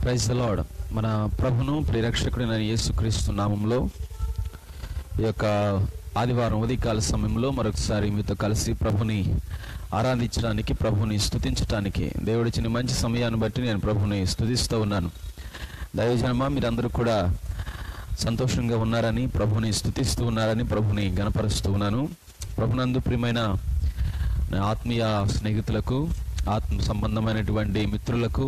Praise the lord మన ప్రభును ప్రిరక్షకుడైన యేసుక్రీస్తు నామంలో ఈ యొక్క ఆదివారం ఉదయకాల సమయంలో మరొకసారి మీతో కలిసి ప్రభుని ఆరాధించడానికి ప్రభుని స్తుతించడానికి దేవుడిచ్చిన మంచి సమయాన్ని బట్టి నేను ప్రభుని స్తుతిస్తూ ఉన్నాను దైవజనమా మీరందరూ కూడా సంతోషంగా ఉన్నారని ప్రభుని స్తుతిస్తూ ఉన్నారని ప్రభుని గణపరుస్తూ ఉన్నాను ప్రభునందు ప్రియమైన నా ఆత్మీయ స్నేహితులకు ఆత్మ సంబంధమైనటువంటి మిత్రులకు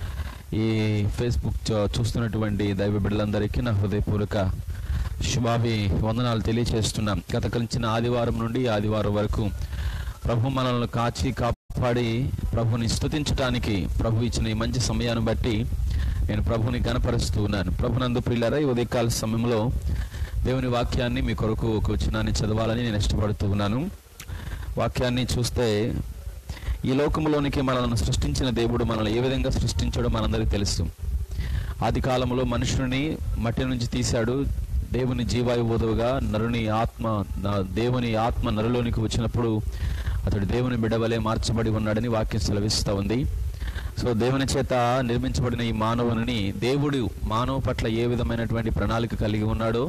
ఈ ఫేస్బుక్ చూ- చూస్తున్నటువంటి దైవ బిడ్డలందరికీ నా హృదయపూర్వక శుభాభి వందనాలు తెలియచేస్తున్నాం గత కలిసిన ఆదివారం నుండి ఈ ఆదివారం వరకు ప్రభు మనల్ని కాచి కాపాడి ప్రభుని స్తుతించడానికి ప్రభు ఇచ్చిన ఈ మంచి సమయాన్ని బట్టి నేను ప్రభుని గనపరుస్తూ ఉన్నాను ప్రభునందు ప్రియులారా ఈ ఉదయకాల సమయంలో దేవుని వాక్యాన్ని మీ కొరకు ఒక వచనాన్ని చదవాలని నేను ఇష్టపడుతూ ఉన్నాను వాక్యాన్ని చూస్తే ఈ లోకంలోనికి మనల్ని సృష్టించిన దేవుడు మనల్ని ఏ విధంగా సృష్టించాడో మనందరికీ తెలుసు ఆది కాలంలో మనుషుని మట్టి నుంచి తీశాడు దేవుని జీవాయుబోధువుగా నరుని ఆత్మ నా- దేవుని ఆత్మ నరులోనికి వచ్చినప్పుడు అతడు దేవుని బిడవలే మార్చబడి ఉన్నాడని వాక్యం సెలవిస్తూ ఉంది సో దేవుని చేత నిర్మించబడిన ఈ మానవుని దేవుడు మానవ పట్ల ఏ విధమైనటువంటి ప్రణాళిక కలిగి ఉన్నాడో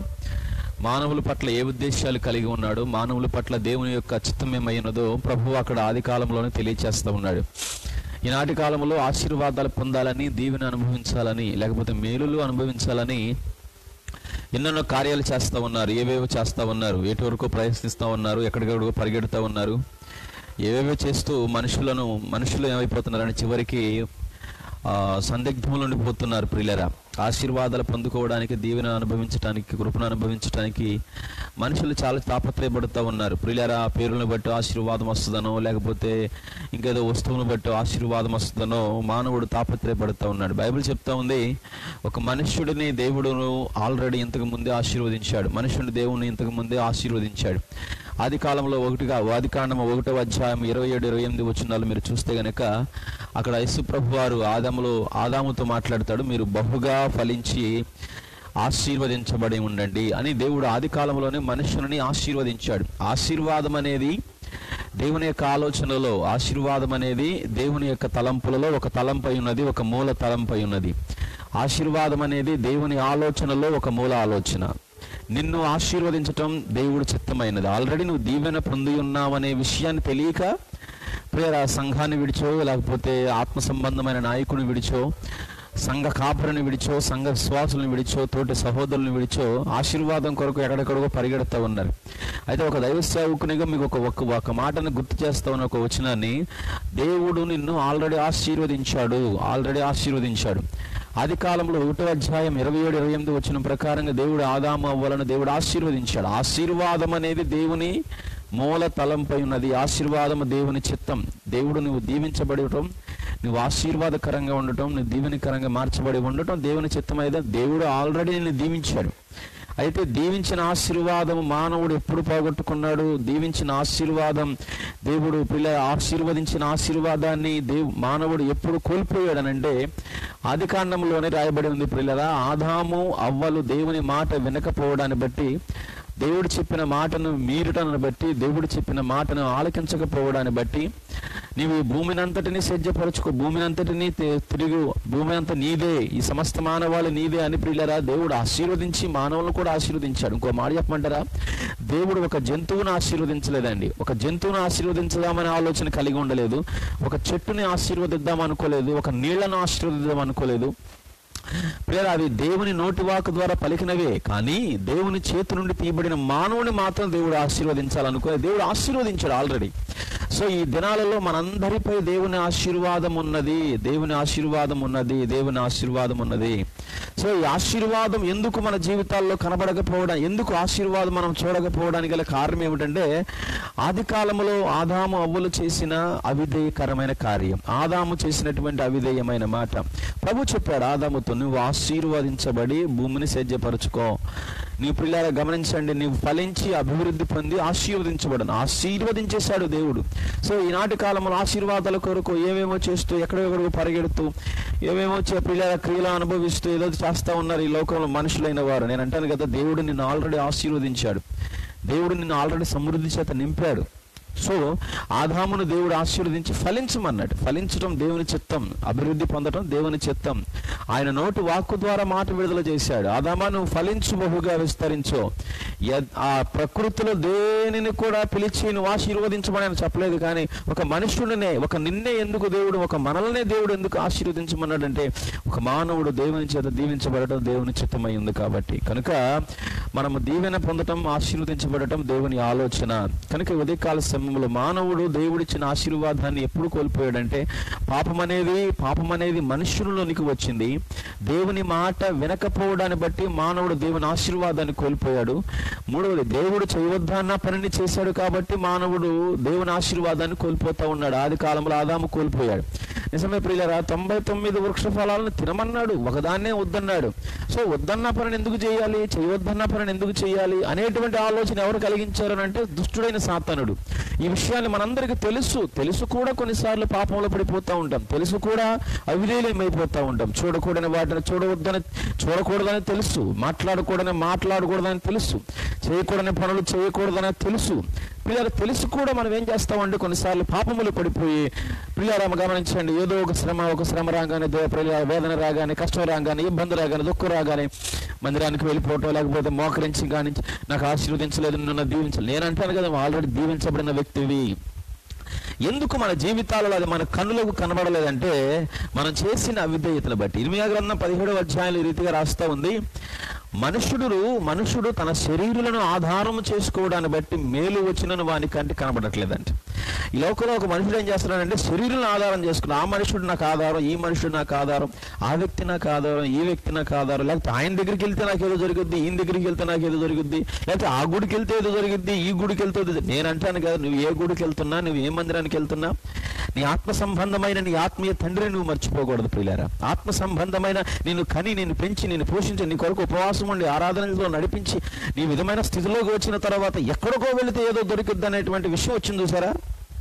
మానవుల పట్ల ఏ ఉద్దేశాలు కలిగి ఉన్నాడో మానవుల పట్ల దేవుని యొక్క చిత్తం ఏమైనదో ప్రభు అక్కడ ఆది కాలంలోనే తెలియచేస్తూ ఉన్నాడు ఈనాటి కాలంలో ఆశీర్వాదాలు పొందాలని దీవెన అనుభవించాలని లేకపోతే మేలులు అనుభవించాలని ఎన్నెన్నో కార్యాలు చేస్తూ ఉన్నారు ఏవేవో చేస్తూ ఉన్నారు ఎటు వరకు ప్రయత్నిస్తూ ఉన్నారు ఎక్కడికెక్కడికో పరిగెడుతూ ఉన్నారు ఏవేవో చేస్తూ మనుషులను మనుషులు ఏమైపోతున్నారని చివరికి ఆ, సందిగ్ధంలో ఉండిపోతున్నారు ప్రియులరా ఆశీర్వాదాలు పొందుకోవడానికి దీవెన అనుభవించడానికి కృపను అనుభవించడానికి మనుషులు చాలా తాపత్రయపడుతూ ఉన్నారు ప్రియులరా పేరులను బట్టి ఆశీర్వాదం వస్తుందనో లేకపోతే ఇంకేదో వస్తువును బట్టి ఆశీర్వాదం వస్తుందనో మానవుడు తాపత్రయపడుతూ ఉన్నాడు బైబిల్ చెప్తా ఉంది ఒక మనుష్యుడిని దేవుడును ఆల్రెడీ ఇంతకు ముందే ఆశీర్వదించాడు మనుషుడిని దేవుని ఇంతకు ముందే ఆశీర్వదించాడు ఆది కాలంలో ఒకటిగా ఆది కాండం ఒకటో అధ్యాయం ఇరవై ఏడు ఇరవై ఎనిమిది వచ్చినాలు మీరు చూస్తే గనక అక్కడ యేసుప్రభు వారు ఆదాములో ఆదాముతో మాట్లాడతాడు మీరు బహుగా ఫలించి ఆశీర్వదించబడి ఉండండి అని దేవుడు ఆది కాలంలోనే మనుషులని ఆశీర్వదించాడు ఆశీర్వాదం అనేది దేవుని యొక్క ఆలోచనలో ఆశీర్వాదం అనేది దేవుని యొక్క తలంపులలో ఒక తలంపై ఉన్నది ఒక మూల తలంపై ఉన్నది ఆశీర్వాదం అనేది దేవుని ఆలోచనలో ఒక మూల ఆలోచన నిన్ను ఆశీర్వదించటం దేవుడు చిత్తమైనది ఆల్రెడీ నువ్వు దీవెన పొంది ఉన్నావనే విషయాన్ని తెలియక ప్రేర సంఘాన్ని విడిచో లేకపోతే ఆత్మ సంబంధమైన నాయకుని విడిచో సంఘ కాపురిని విడిచో సంఘ విశ్వాసులను విడిచో తోటి సహోదరులను విడిచో ఆశీర్వాదం కొరకు ఎక్కడెక్కడికో పరిగెడుతూ ఉన్నారు అయితే ఒక దైవ సేవకునిగా మీకు ఒక ఒక ఒక మాటను గుర్తు చేస్తా ఉన్న ఒక వచనాన్ని దేవుడు నిన్ను ఆల్రెడీ ఆశీర్వదించాడు ఆల్రెడీ ఆశీర్వదించాడు ఆది కాలంలో ఒకటో అధ్యాయం ఇరవై ఏడు ఇరవై ఎనిమిది వచ్చిన ప్రకారంగా దేవుడు ఆదాము అవ్వాలని దేవుడు ఆశీర్వదించాడు ఆశీర్వాదం అనేది దేవుని మూల తలంపై ఉన్నది ఆశీర్వాదము దేవుని చిత్తం దేవుడు నువ్వు దీవించబడటం నువ్వు ఆశీర్వాదకరంగా ఉండటం నువ్వు దీవెనకరంగా మార్చబడి ఉండటం దేవుని చిత్తం అయితే దేవుడు ఆల్రెడీ నిన్ను దీవించాడు అయితే దీవించిన ఆశీర్వాదం మానవుడు ఎప్పుడు పోగొట్టుకున్నాడు దీవించిన ఆశీర్వాదం దేవుడు పిల్ల ఆశీర్వదించిన ఆశీర్వాదాన్ని దేవు మానవుడు ఎప్పుడు కోల్పోయాడనంటే ఆది కాండంలోనే రాయబడి ఉంది పిల్లరా ఆదాము అవ్వలు దేవుని మాట వినకపోవడాన్ని బట్టి దేవుడు చెప్పిన మాటను మీరుటను బట్టి దేవుడు చెప్పిన మాటను ఆలకించకపోవడాన్ని బట్టి నీవు ఈ భూమిని అంతటిని సజ్జపరచుకో భూమిని అంతటిని తి- తిరుగు భూమి అంతా నీదే ఈ సమస్త మానవాళి నీదే అని ప్రియులరా దేవుడు ఆశీర్వదించి మానవులను కూడా ఆశీర్వదించాడు ఇంకో మాట చెప్పమంటారా దేవుడు ఒక జంతువును ఆశీర్వదించలేదండి ఒక జంతువును ఆశీర్వదించదామనే ఆలోచన కలిగి ఉండలేదు ఒక చెట్టుని ఆశీర్వదిద్దాం అనుకోలేదు ఒక నీళ్లను ఆశీర్వదిద్దాం అనుకోలేదు ప్రియరా అవి దేవుని నోటి వాకు ద్వారా పలికినవే కానీ దేవుని చేతి నుండి తీయబడిన మానవుని మాత్రం దేవుడు ఆశీర్వదించాలనుకో దేవుడు ఆశీర్వదించాడు ఆల్రెడీ సో ఈ దినాలలో మనందరిపై దేవుని ఆశీర్వాదం ఉన్నది దేవుని ఆశీర్వాదం ఉన్నది దేవుని ఆశీర్వాదం ఉన్నది సో ఈ ఆశీర్వాదం ఎందుకు మన జీవితాల్లో కనబడకపోవడం ఎందుకు ఆశీర్వాదం మనం చూడకపోవడానికి గల కారణం ఏమిటంటే ఆది కాలంలో ఆదాము అవ్వలు చేసిన అవిధేయకరమైన కార్యం ఆదాము చేసినటువంటి అవిధేయమైన మాట ప్రభు చెప్పాడు ఆదాముతో నువ్వు ఆశీర్వదించబడి భూమిని సేద్యపరచుకో నీ పిల్లల గమనించండి నీవు ఫలించి అభివృద్ధి పొంది ఆశీర్వదించబడను ఆశీర్వదించేశాడు దేవుడు సో ఈనాటి కాలంలో ఆశీర్వాదాల కొరకు ఏమేమో చేస్తూ ఎక్కడెక్కడికో పరిగెడుతూ ఏమేమో చే- పిల్లల క్రియలు అనుభవిస్తూ ఏదో చేస్తా ఉన్నారు ఈ లోకంలో మనుషులైన వారు నేను అంటాను కదా దేవుడు నిన్ను ఆల్రెడీ ఆశీర్వదించాడు దేవుడు నిన్ను ఆల్రెడీ సమృద్ధి చేత నింపాడు సో ఆదామును దేవుడు ఆశీర్వదించి ఫలించమన్నాడు ఫలించడం దేవుని చిత్తం అభివృద్ధి పొందడం దేవుని చిత్తం ఆయన నోటి వాక్కు ద్వారా మాట విడుదల చేశాడు ఆదామా నువ్వు ఫలించు బహుగా విస్తరించో యద్- ఆ ప్రకృతిలో దేనిని కూడా పిలిచి నువ్వు ఆశీర్వదించమని ఆయన చెప్పలేదు కానీ ఒక మనుషుడినే ఒక నిన్నే ఎందుకు దేవుడు ఒక మనల్నే దేవుడు ఎందుకు ఆశీర్వదించమన్నాడంటే ఒక మానవుడు దేవుని చేత దీవించబడటం దేవుని చిత్తమై ఉంది కాబట్టి కనుక మనము దీవెన పొందటం ఆశీర్వదించబడటం దేవుని ఆలోచన కనుక ఈ ఉదయకాల సమయంలో మానవుడు దేవుడిచ్చిన ఆశీర్వాదాన్ని ఎప్పుడు కోల్పోయాడంటే పాపం అనేది పాపం అనేది మనుషులలోనికి వచ్చింది దేవుని మాట వినకపోవడాన్ని బట్టి మానవుడు దేవుని ఆశీర్వాదాన్ని కోల్పోయాడు మూడవది దేవుడు చేయవద్దన్న పనిని చేశాడు కాబట్టి మానవుడు దేవుని ఆశీర్వాదాన్ని కోల్పోతా ఉన్నాడు ఆది కాలంలో ఆదాము కోల్పోయాడు నిజమే ప్రియులరా తొంభై తొమ్మిది వృక్ష ఫలాలను తినమన్నాడు ఒకదాన్నే వద్దన్నాడు సో వద్దన్న పనిని ఎందుకు చేయాలి చేయవద్దన్న పనిని ఎందుకు చేయాలి అనేటువంటి ఆలోచన ఎవరు కలిగించారు అని అంటే దుష్టుడైన సాతానుడు ఈ విషయాన్ని మనందరికీ తెలుసు తెలుసు కూడా కొన్నిసార్లు పాపంలో పడిపోతూ ఉంటాం తెలుసు కూడా అవిధేయమైపోతూ ఉంటాం చూడకూడని వాటిని చూడవద్దని చూడకూడదని తెలుసు మాట్లాడకూడని మాట్లాడకూడదని తెలుసు చేయకూడని పనులు చేయకూడదని తెలుసు పిల్లలు తెలుసు కూడా మనం ఏం చేస్తామంటే కొన్నిసార్లు పాపములు పడిపోయి పిల్లరామ గమనించండి ఏదో ఒక శ్రమ ఒక శ్రమ రాగానే దే- పిల్లల వేదన రాగానే కష్టం రాగానే ఇబ్బంది రాగానే దుఃఖం రాగానే మందిరానికి వెళ్ళిపోవటం లేకపోతే మోకరించి కానీ నాకు ఆశీర్వదించలేదు నన్ను దీవించలేదు నేను అంటాను కదా ఆల్రెడీ దీవించబడిన వ్యక్తివి ఎందుకు మన జీవితాలలో అది మన కన్నులకు కనబడలేదంటే మనం చేసిన అవిధేయతను బట్టి ఇర్మియా గ్రంథం పదిహేడవ అధ్యాయులు ఈ రీతిగా రాస్తా ఉంది మనుషుడు మనుషుడు తన శరీరులను ఆధారం చేసుకోవడాన్ని బట్టి మేలు వచ్చినను వాని కంటి కనబడట్లేదంట ఈ లోకంలో ఒక మనుషుడు ఏం చేస్తున్నాడంటే శరీరం ఆధారం చేసుకుని ఆ మనుషుడు నాకు ఆధారం ఈ మనుషుడు నాకు ఆధారం ఆ వ్యక్తి నాకు ఆధారం ఈ వ్యక్తి నాకు ఆధారం లేకపోతే ఆయన దగ్గరికి వెళ్తే నాకు ఏదో జరుగుద్ది ఈయన దగ్గరికి వెళ్తే నాకు ఏదో జరుగుద్ది లేకపోతే ఆ గుడికి వెళ్తే ఏదో జరుగుద్ది ఈ గుడికి వెళ్తే ఏదో జరుగుద్ది. నేను అంటాను కదా నువ్వు ఏ గుడికి వెళ్తున్నా నువ్వు ఏ మందిరానికి వెళ్తున్నా నీ ఆత్మ సంబంధమైన నీ ఆత్మీయ తండ్రిని నువ్వు మర్చిపోకూడదు ప్రియులారా ఆత్మ సంబంధమైన నిన్ను కని నిన్ను పెంచి నిన్ను పోషించి నీ కొరకు ఉపవాసం ఉండి ఆరాధనలో నడిపించి నీ విధమైన స్థితిలోకి వచ్చిన తర్వాత ఎక్కడికో వెళితే ఏదో దొరికిద్ది అనేటువంటి విషయం వచ్చింది చూసారా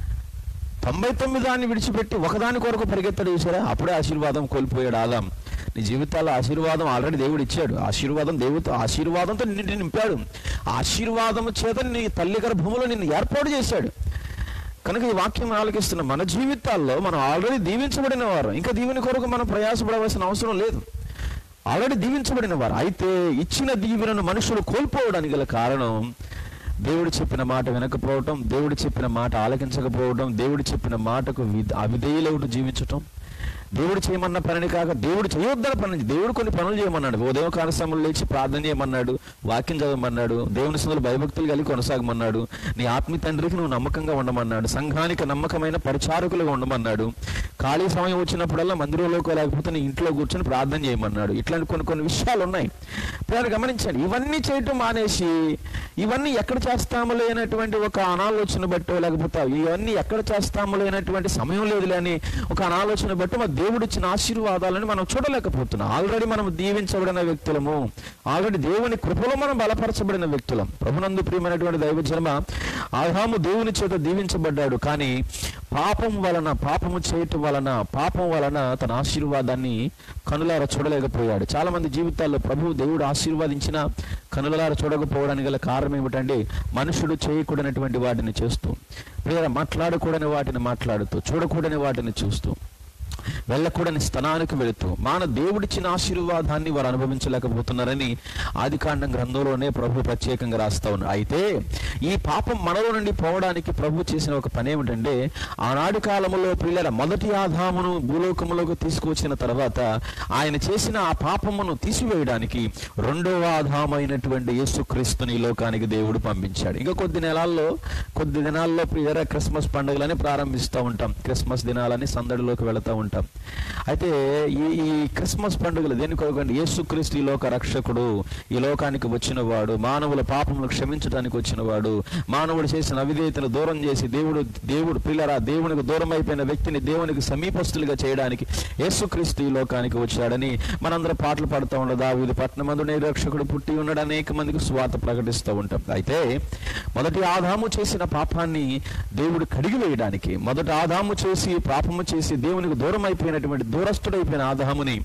తొంభై తొమ్మిది దాన్ని విడిచిపెట్టి ఒకదాని కొరకు పరిగెత్తడు చూసారా అప్పుడే ఆశీర్వాదం కోల్పోయాడు ఆదాం నీ జీవితాల్లో ఆశీర్వాదం ఆల్రెడీ దేవుడు ఇచ్చాడు ఆశీర్వాదం దేవుడితో ఆశీర్వాదంతో నిన్ను నింపాడు ఆశీర్వాదం చేత నీ తల్లి గర్భములో నిన్ను ఏర్పాటు చేశాడు కనుక ఈ వాక్యం ఆలోకిస్తున్న మన జీవితాల్లో మనం ఆల్రెడీ దీవించబడిన వారు ఇంకా దీవెని కొరకు మనం ప్రయాసపడవలసిన అవసరం లేదు ఆల్రెడీ దీవించబడిన వారు అయితే ఇచ్చిన దీవెనను మనుషులు కోల్పోవడానికి గల కారణం దేవుడు చెప్పిన మాట వినకపోవటం దేవుడు చెప్పిన మాట ఆలకించకపోవడం దేవుడు చెప్పిన మాటకు వి- అవిధేయులవుతూ జీవించటం దేవుడు చేయమన్న పనిని కాక దేవుడు చేయొద్దన్న పని దేవుడు కొన్ని పనులు చేయమన్నాడు ఉదయం కాల సమయంలో లేచి ప్రార్థన చేయమన్నాడు వాక్యం చదవమన్నాడు దేవుని సందులో భయభక్తులు కలిగి కొనసాగమన్నాడు నీ ఆత్మీయ తండ్రికి నువ్వు నమ్మకంగా ఉండమన్నాడు సంఘానికి నమ్మకమైన పరిచారకులుగా ఉండమన్నాడు ఖాళీ సమయం వచ్చినప్పుడల్లా మందిరంలోకి లేకపోతే నీ ఇంట్లో కూర్చొని ప్రార్థన చేయమన్నాడు ఇట్లాంటి కొన్ని కొన్ని విషయాలు ఉన్నాయి పిల్లలు గమనించండి ఇవన్నీ చేయటం మానేసి ఇవన్నీ ఎక్కడ చేస్తాము లేనటువంటి ఒక అనాలోచన బట్టో లేకపోతే ఇవన్నీ ఎక్కడ చేస్తాము లేనటువంటి సమయం లేదులే అని ఒక అనాలోచన బట్టి మా దేవుడిచ్చిన ఆశీర్వాదాలను మనం చూడలేకపోతున్నాం ఆల్రెడీ మనం దీవించబడిన వ్యక్తులము ఆల్రెడీ దేవుని కృపలో మనం బలపరచబడిన వ్యక్తులం ప్రభునందు ప్రియమైనటువంటి దైవ జన్మ ఆదాము దేవుని చేత దీవించబడ్డాడు కానీ పాపం వలన పాపము చేయటం వలన పాపం వలన తన ఆశీర్వాదాన్ని కనులార చూడలేకపోయాడు చాలా మంది జీవితాల్లో ప్రభు దేవుడు ఆశీర్వాదించిన కనులార చూడకపోవడానికి గల కారణం ఏమిటంటే మనుషుడు చేయకూడనటువంటి వాటిని చేస్తూ లేదా మాట్లాడకూడని వాటిని మాట్లాడుతూ చూడకూడని వాటిని చూస్తూ వెళ్ళకూడని స్థలానికి వెళుతూ మాన దేవుడిచ్చిన ఆశీర్వాదాన్ని వారు అనుభవించలేకపోతున్నారని ఆదికాండం గ్రంథంలోనే ప్రభు ప్రత్యేకంగా రాస్తా ఉన్నారు అయితే ఈ పాపం మనలో నుండి పోవడానికి ప్రభు చేసిన ఒక పని ఏమిటంటే ఆనాడు కాలంలో పిల్లల మొదటి ఆదామును భూలోకములోకి తీసుకువచ్చిన తర్వాత ఆయన చేసిన ఆ పాపమును తీసివేయడానికి రెండవ ఆదామైనటువంటి యేసుక్రీస్తుని ఈ లోకానికి దేవుడు పంపించాడు ఇంకా కొద్ది నెలల్లో కొద్ది దినాల్లో ప్రియర క్రిస్మస్ పండుగలని ప్రారంభిస్తూ ఉంటాం క్రిస్మస్ దినాలని సందడిలోకి వెళుతూ ఉంటాం అయితే ఈ ఈ క్రిస్మస్ పండుగలు దేని కొరకండి యేసుక్రీస్తు ఈ లోక రక్షకుడు ఈ లోకానికి వచ్చినవాడు మానవుల పాపములు క్షమించడానికి వచ్చినవాడు మానవుడు చేసిన అవిధేయతను దూరం చేసి దేవుడు దేవుడు పిల్లరా దేవునికి దూరం అయిపోయిన వ్యక్తిని దేవునికి సమీపస్తులుగా చేయడానికి యేసుక్రీస్తు ఈ లోకానికి వచ్చాడని మనందరం పాటలు పాడుతూ ఉండదు దావీదు పట్టణమందు రక్షకుడు పుట్టి ఉన్నాడు అనేక మందికి స్వాత ప్రకటిస్తూ ఉంటాం అయితే మొదటి ఆదాము చేసిన పాపాన్ని దేవుడు కడిగి వేయడానికి మొదట ఆదాము చేసి పాపము చేసి దేవునికి దూరం అయిపోయినటువంటి దూరస్తుడైపోయిన ఆదాముని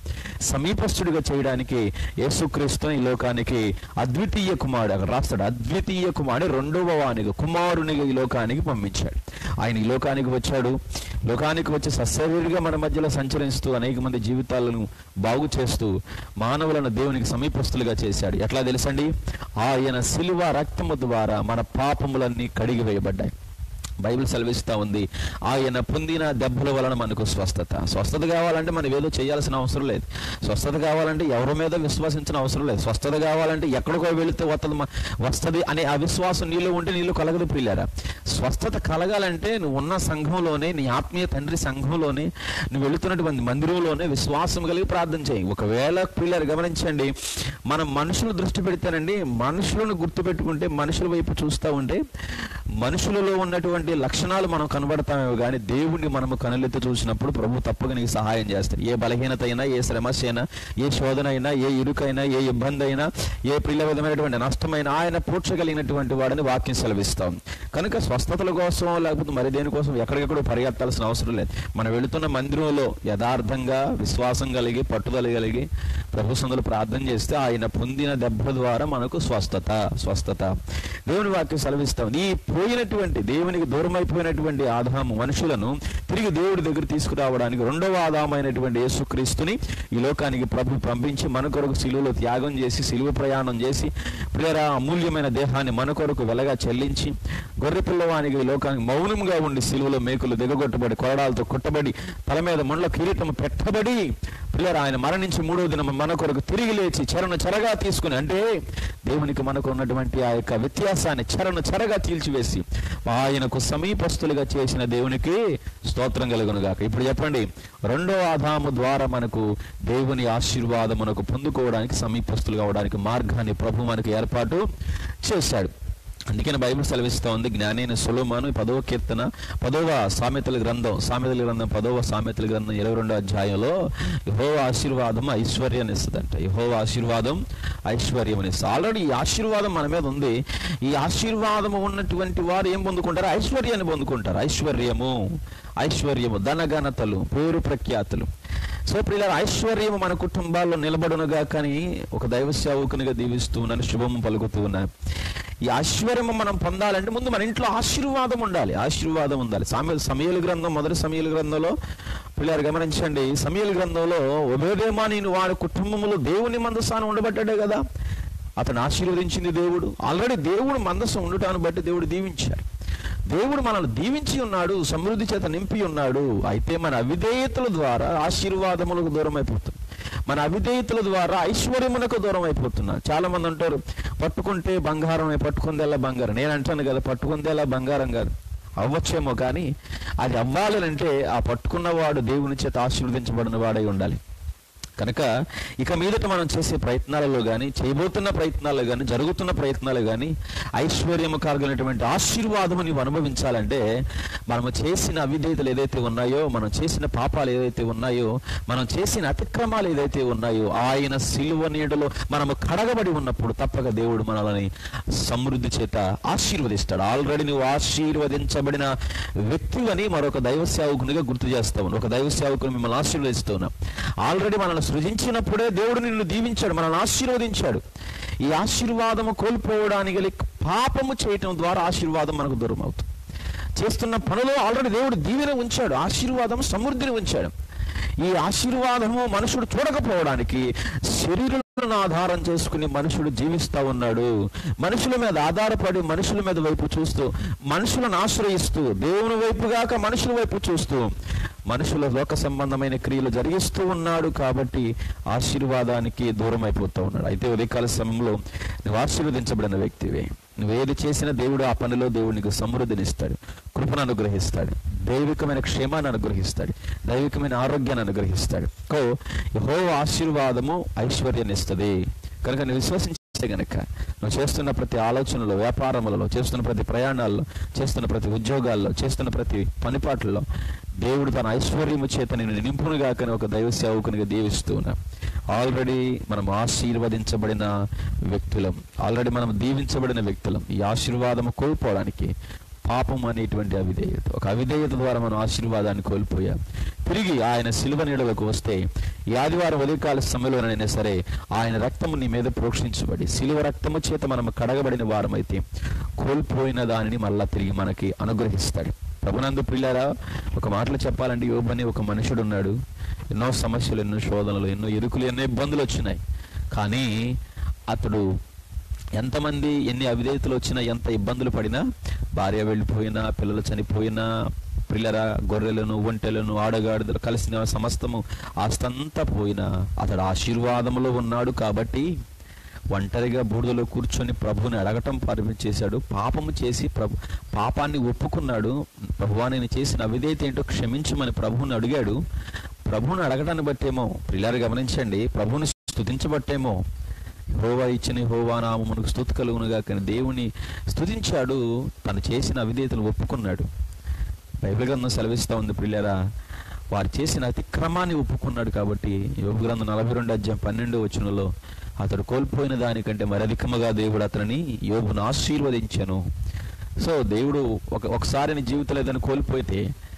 సమీపస్తుడిగా చేయడానికి యేసుక్రీస్తుని ఈ లోకానికి అద్వితీయ కుమారుడు అక్కడ రాస్తాడు అద్వితీయ కుమారుడు రెండవ వానికి కుమారునిగా ఈ లోకానికి పంపించాడు ఆయన ఈ లోకానికి వచ్చాడు లోకానికి వచ్చి సశరీరిగా మన మధ్యలో సంచరిస్తూ అనేక మంది జీవితాలను బాగు చేస్తూ మానవులను దేవునికి సమీపస్తులుగా చేశాడు ఎట్లా తెలుసండి ఆయన శిలువ రక్తము ద్వారా మన పాపములన్నీ కడిగి వేయబడ్డాయి బైబిల్ సెలవిస్తూ ఉంది ఆయన పొందిన దెబ్బల వలన మనకు స్వస్థత స్వస్థత కావాలంటే మనం ఏదో చేయాల్సిన అవసరం లేదు స్వస్థత కావాలంటే ఎవరి మీద విశ్వసించిన అవసరం లేదు స్వస్థత కావాలంటే ఎక్కడికో వెళితే వస్తుంది వస్తుంది అనే ఆ విశ్వాసం నీళ్ళు ఉంటే నీళ్ళు కలగదు ప్రియులారా స్వస్థత కలగాలంటే నువ్వు ఉన్న సంఘంలోనే నీ ఆత్మీయ తండ్రి సంఘంలోనే నువ్వు వెళుతున్నటువంటి మందిరంలోనే విశ్వాసం కలిగి ప్రార్థన చేయి ఒకవేళ ప్రియులారు గమనించండి మనం మనుషులు దృష్టి పెడితేనండి మనుషులను గుర్తుపెట్టుకుంటే మనుషుల వైపు చూస్తూ ఉంటే మనుషులలో ఉన్నటువంటి లక్షణాలు మనం కనబడతామేమో కానీ దేవుణ్ణి మనము కనులెత్తి చూసినప్పుడు ప్రభు తప్పగా నీకు సహాయం చేస్తాడు ఏ బలహీనత అయినా ఏ సమస్య అయినా ఏ శోధన అయినా ఏ ఇరుకైనా ఏ ఇబ్బంది అయినా ఏ పిల్ల విధమైనటువంటి నష్టమైన ఆయన పూడ్చగలిగినటువంటి వాడని వాక్యం సెలవిస్తాం కనుక స్వస్థతల కోసం లేకపోతే మరి దేనికోసం ఎక్కడికెక్కడ పరిగెత్తాల్సిన అవసరం లేదు మనం వెళుతున్న మందిరంలో యథార్థంగా విశ్వాసం కలిగి పట్టుదల కలిగి ప్రభు సందులు ప్రార్థన చేస్తే ఆయన పొందిన దెబ్బ ద్వారా మనకు స్వస్థత స్వస్థత దేవుని వాక్యం సెలవిస్తాం ఈ పోయినటువంటి దేవునికి దూరమైపోయినటువంటి ఆదాము మనుషులను తిరిగి దేవుడి దగ్గర తీసుకురావడానికి రెండవ ఆదామైనటువంటి యేసుక్రీస్తుని ఈ లోకానికి ప్రభు పంపించి మన కొరకు సిలువలో త్యాగం చేసి సిలువ ప్రయాణం చేసి ప్రియరా అమూల్యమైన దేహాన్ని మన కొరకు వెలగా చెల్లించి గొర్రె పిల్లవానికి ఈ లోకానికి మౌనంగా ఉండి సిలువలో మేకులు దిగగొట్టబడి కొరడాలతో కొట్టబడి తల మీద మండల కిరీటం పెట్టబడి ప్రియరా ఆయన మరణించి మూడో దినం మన కొరకు తిరిగి లేచి చెరను చెరగా తీసుకుని అంటే దేవునికి మనకు ఉన్నటువంటి ఆ యొక్క వ్యత్యాసాన్ని చెరను చెరగా తీల్చివేసి ఆయనకు సమీపస్తులుగా చేసిన దేవునికి స్తోత్రం కలుగును గాక ఇప్పుడు చెప్పండి రెండో ఆదాము ద్వారా మనకు దేవుని ఆశీర్వాదమునకు పొందుకోవడానికి సమీపస్తులు కావడానికి మార్గాన్ని ప్రభు మనకు ఏర్పాటు చేశాడు అందుకని బైబిల్ సెలవిస్తూ ఉంది జ్ఞానైన సులోమాను పదవ కీర్తన పదవ సామెతల గ్రంథం సామెతల గ్రంథం పదవ సామెతల గ్రంథం ఇరవై రెండో అధ్యాయంలో యహో ఆశీర్వాదం ఐశ్వర్యాన్ని ఇస్తుందంట యహో ఆశీర్వాదం ఐశ్వర్యం ఇస్తుంది ఆల్రెడీ ఈ ఆశీర్వాదం మన మీద ఉంది ఈ ఆశీర్వాదము ఉన్నటువంటి వారు ఏం పొందుకుంటారు ఐశ్వర్యాన్ని పొందుకుంటారు ఐశ్వర్యము ఐశ్వర్యము ధనఘనతలు పేరు ప్రఖ్యాతులు సో ప్రియుల ఐశ్వర్యము మన కుటుంబాల్లో నిలబడునుగా కానీ ఒక దైవ సేవకునిగా దీవిస్తూ ఉన్నాను శుభము పలుకుతూ ఉన్నాను ఈ ఐశ్వర్యము మనం పొందాలంటే ముందు మన ఇంట్లో ఆశీర్వాదం ఉండాలి ఆశీర్వాదం ఉండాలి సామె సమయల గ్రంథం మొదటి సమయల గ్రంథంలో పిల్లలు గమనించండి సమయల గ్రంథంలో ఉభయదేమా నేను వాడి కుటుంబంలో దేవుని మందస్థానం ఉండబట్టాడే కదా అతను ఆశీర్వదించింది దేవుడు ఆల్రెడీ దేవుడు మందసం ఉండటాన్ని బట్టి దేవుడు దీవించాడు దేవుడు మనల్ని దీవించి ఉన్నాడు సమృద్ధి చేత నింపి ఉన్నాడు అయితే మన అవిధేయతల ద్వారా ఆశీర్వాదములకు దూరం అయిపోతుంది మన అవిధేయతల ద్వారా ఐశ్వర్యమునకు దూరం అయిపోతున్నా చాలా మంది అంటారు పట్టుకుంటే బంగారం పట్టుకుందేలా బంగారం నేను అంటాను కదా పట్టుకుందేలా బంగారం కాదు అవ్వచ్చేమో కానీ అది అవ్వాలనంటే ఆ పట్టుకున్నవాడు దేవుని చేత ఆశీర్వదించబడిన వాడై ఉండాలి కనుక ఇక మీదట మనం చేసే ప్రయత్నాలలో కానీ చేయబోతున్న ప్రయత్నాలు కానీ జరుగుతున్న ప్రయత్నాలు కానీ ఐశ్వర్యము కలిగినటువంటి ఆశీర్వాదము నీవు అనుభవించాలంటే మనము చేసిన అవిధేయతలు ఏదైతే ఉన్నాయో మనం చేసిన పాపాలు ఏదైతే ఉన్నాయో మనం చేసిన అతిక్రమాలు ఏదైతే ఉన్నాయో ఆయన సిలువ నీడలో మనము కడగబడి ఉన్నప్పుడు తప్పక దేవుడు మనల్ని సమృద్ధి చేత ఆశీర్వదిస్తాడు ఆల్రెడీ నువ్వు ఆశీర్వదించబడిన వ్యక్తులని మరొక దైవ సేవకునిగా గుర్తు చేస్తావు ఒక దైవ సేవకుని మిమ్మల్ని ఆశీర్వదిస్తూ ఉన్నాం ఆల్రెడీ మనల్ని సృజించినప్పుడే దేవుడు నిన్ను దీవించాడు మనల్ని ఆశీర్వదించాడు ఈ ఆశీర్వాదము కోల్పోవడానికి గల పాపము చేయటం ద్వారా ఆశీర్వాదం మనకు దూరం అవుతుంది చేస్తున్న పనులు ఆల్రెడీ దేవుడు దీవెన ఉంచాడు ఆశీర్వాదం సమృద్ధిని ఉంచాడు ఈ ఆశీర్వాదము మనుషుడు చూడకపోవడానికి శరీరాలను ఆధారం చేసుకుని మనుషుడు జీవిస్తా ఉన్నాడు మనుషుల మీద ఆధారపడి మనుషుల మీద వైపు చూస్తూ మనుషులను ఆశ్రయిస్తూ దేవుని వైపు గాక మనుషుల వైపు చూస్తూ మనుషుల లోక సంబంధమైన క్రియలు జరిగిస్తూ ఉన్నాడు కాబట్టి ఆశీర్వాదానికి దూరం అయిపోతూ ఉన్నాడు అయితే ఉదయకాల సమయంలో నువ్వు ఆశీర్వదించబడిన వ్యక్తివే నువ్వు ఏది చేసినా దేవుడు ఆ పనిలో దేవుడు నీకు సమృద్ధినిస్తాడు కృపను అనుగ్రహిస్తాడు దైవికమైన క్షేమాన్ని అనుగ్రహిస్తాడు దైవికమైన ఆరోగ్యాన్ని అనుగ్రహిస్తాడు కో యహో ఆశీర్వాదము ఐశ్వర్యాన్ని ఇస్తుంది కనుక నువ్వు విశ్వసించే గనక నువ్వు చేస్తున్న ప్రతి ఆలోచనలో వ్యాపారములలో చేస్తున్న ప్రతి ప్రయాణాల్లో చేస్తున్న ప్రతి ఉద్యోగాల్లో చేస్తున్న ప్రతి పనిపాట్లలో దేవుడు తన ఐశ్వర్యము చేత నేను నింపునుగా కానీ ఒక దైవ సేవకునిగా దీవిస్తూ ఉన్నా ఆల్రెడీ మనం ఆశీర్వదించబడిన వ్యక్తులం ఆల్రెడీ మనం దీవించబడిన వ్యక్తులం ఈ ఆశీర్వాదము కోల్పోవడానికి పాపం అనేటువంటి అవిధేయత ఒక అవిధేయత ద్వారా మనం ఆశీర్వాదాన్ని కోల్పోయాం తిరిగి ఆయన శిలువ నీడలకు వస్తే ఈ ఆదివారం ఉదయకాల సమయంలోనైనా సరే ఆయన రక్తము నీ మీద ప్రోక్షించబడి శిలువ రక్తము చేత మనం కడగబడిన వారమైతే కోల్పోయిన దానిని మళ్ళా తిరిగి మనకి అనుగ్రహిస్తాడు ప్రభునందు ప్రియులారా ఒక మాటలు చెప్పాలంటే యోబు అని ఒక మనుషుడు ఉన్నాడు ఎన్నో సమస్యలు ఎన్నో శోధనలు ఎన్నో ఇరుకులు ఎన్నో ఇబ్బందులు వచ్చినాయి కానీ అతడు ఎంతమంది ఎన్ని అవిధేయతలు వచ్చినా ఎంత ఇబ్బందులు పడినా భార్య వెళ్ళిపోయినా పిల్లలు చనిపోయినా పిల్లర గొర్రెలను ఒంటెలను ఆడగాడిదలు కలిసిన సమస్తము ఆస్తంతా పోయినా అతడు ఆశీర్వాదములో ఉన్నాడు కాబట్టి ఒంటరిగా బూడిదలో కూర్చొని ప్రభువుని అడగటం ప్రారంభించేశాడు పాపము చేసి ప్రభు పాపాన్ని ఒప్పుకున్నాడు ప్రభువా నేను చేసిన అవిధేయత ఏంటో క్షమించమని ప్రభువుని అడిగాడు ప్రభువుని అడగటాన్ని బట్టేమో పిల్లలు గమనించండి ప్రభువుని స్తుతించబట్టేమో హోవా ఇచ్చిన హోవా నామమునకు స్థుతి కలుగునుగా కానీ దేవుని స్తుతించాడు తను చేసిన అవిధేయతను ఒప్పుకున్నాడు బైబిల్ గ్రంథం సెలవిస్తూ ఉంది ప్రియులారా వారు చేసిన అతిక్రమాన్ని ఒప్పుకున్నాడు కాబట్టి యోగ గ్రంథం నలభై రెండు అధ్యాయం పన్నెండు వచనంలో అతడు కోల్పోయిన దానికంటే మరి అధికముగా దేవుడు అతనిని యోగును ఆశీర్వదించను సో దేవుడు ఒక ఒకసారి నీ జీవితంలో ఏదైనా కోల్పోతే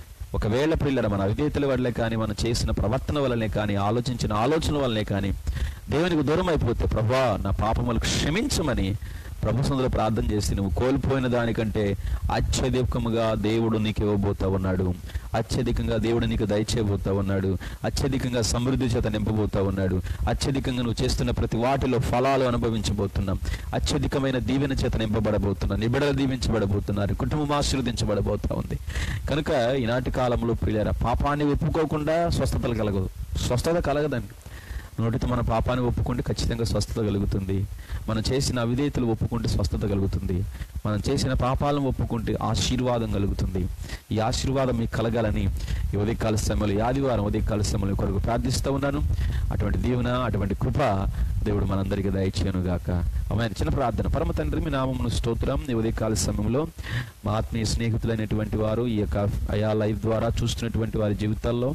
ఒకవేళ పిల్లల మన అవిధేతల వల్లే కానీ మనం చేసిన ప్రవర్తన వల్లనే కానీ ఆలోచించిన ఆలోచన వల్లనే కానీ దేవునికి దూరం అయిపోతే ప్రభా నా పాపములు క్షమించమని ప్రభు సందులో ప్రార్థన చేసి నువ్వు కోల్పోయిన దానికంటే అత్యధికముగా దేవుడు నీకు ఇవ్వబోతా ఉన్నాడు అత్యధికంగా దేవుడు నీకు దయచేయబోతా ఉన్నాడు అత్యధికంగా సమృద్ధి చేత నింపబోతా ఉన్నాడు అత్యధికంగా నువ్వు చేస్తున్న ప్రతి వాటిలో ఫలాలు అనుభవించబోతున్నాం అత్యధికమైన దీవెన చేత నింపబడబోతున్నాం నిబిడలు దీవించబడబోతున్నారు కుటుంబం ఆశీర్వదించబడబోతా ఉంది కనుక ఈనాటి కాలంలో ప్రియులారా పాపాన్ని ఒప్పుకోకుండా స్వస్థతలు కలగదు స్వస్థత కలగదండి నోటితో మన పాపాన్ని ఒప్పుకుంటే ఖచ్చితంగా స్వస్థత కలుగుతుంది మనం చేసిన అవిధేయతలు ఒప్పుకుంటే స్వస్థత కలుగుతుంది మనం చేసిన పాపాలను ఒప్పుకుంటే ఆశీర్వాదం కలుగుతుంది ఈ ఆశీర్వాదం మీకు కలగాలని ఈ ఉదయకాల సమయంలో ఈ ఆదివారం ఉదయకాల సమయంలో కొరకు ప్రార్థిస్తూ ఉన్నాను అటువంటి దీవెన అటువంటి కృప దేవుడు మనందరికీ దయచేయను గాక ఆమె చిన్న ప్రార్థన పరమ తండ్రి మీ నామమును స్తోత్రం ఈ ఉదయకాల సమయంలో మా ఆత్మీయ స్నేహితులైనటువంటి వారు ఈ యొక్క అయా లైవ్ ద్వారా చూస్తున్నటువంటి వారి జీవితాల్లో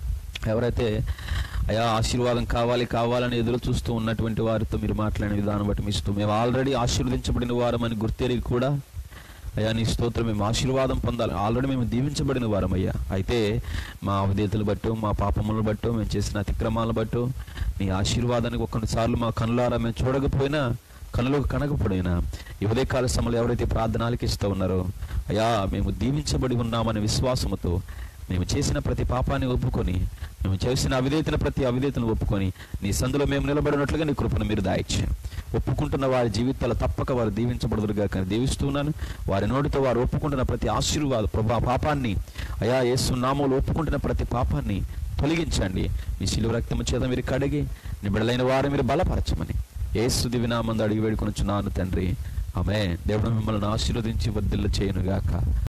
ఎవరైతే అయా ఆశీర్వాదం కావాలి కావాలని ఎదురు చూస్తూ ఉన్నటువంటి వారితో మీరు మాట్లాడిన విధానం బట్టి మీ ఇస్తూ మేము ఆల్రెడీ ఆశీర్వదించబడిన వారమని గుర్తెరిగి కూడా అయ్యా నీ స్తోత్రం మేము ఆశీర్వాదం పొందాలి ఆల్రెడీ మేము దీవించబడిన వారం అయ్యా అయితే మా అవధేతలు బట్టో మా పాపములను బట్టో మేము చేసిన అతిక్రమాలను బట్టో నీ ఆశీర్వాదానికి కొన్నిసార్లు మా కనులారా మేము చూడకపోయినా కనులకు కనకపోయినా ఈ ఉదయకాల సమయంలో ఎవరైతే ప్రార్థనలకి ఇస్తూ ఉన్నారో అయ్యా మేము దీవించబడి ఉన్నామనే విశ్వాసముతో మేము చేసిన ప్రతి పాపాన్ని ఒప్పుకొని మేము చేసిన అవిధేతన ప్రతి అవిధేతను ఒప్పుకొని నీ సందులో మేము నిలబడినట్లుగా నీ కృపను మీరు దాయిచ్చాను ఒప్పుకుంటున్న వారి జీవితాలు తప్పక వారు దీవించబడదురుగా కానీ దీవిస్తున్నాను వారి నోటితో వారు ఒప్పుకుంటున్న ప్రతి ఆశీర్వాద ప్రభా పాపాన్ని అయా యేసు నామంలో ఒప్పుకుంటున్న ప్రతి పాపాన్ని తొలగించండి మీ శిలువ రక్తము చేత మీరు కడిగి నిబిడలైన వారు మీరు బలపరచమని ఏసు దివినామందు అడిగి వేడుకొనుచున్నాను తండ్రి ఆమె దేవుడు మిమ్మల్ని ఆశీర్వదించి వర్ధిల్ల చేయనుగాక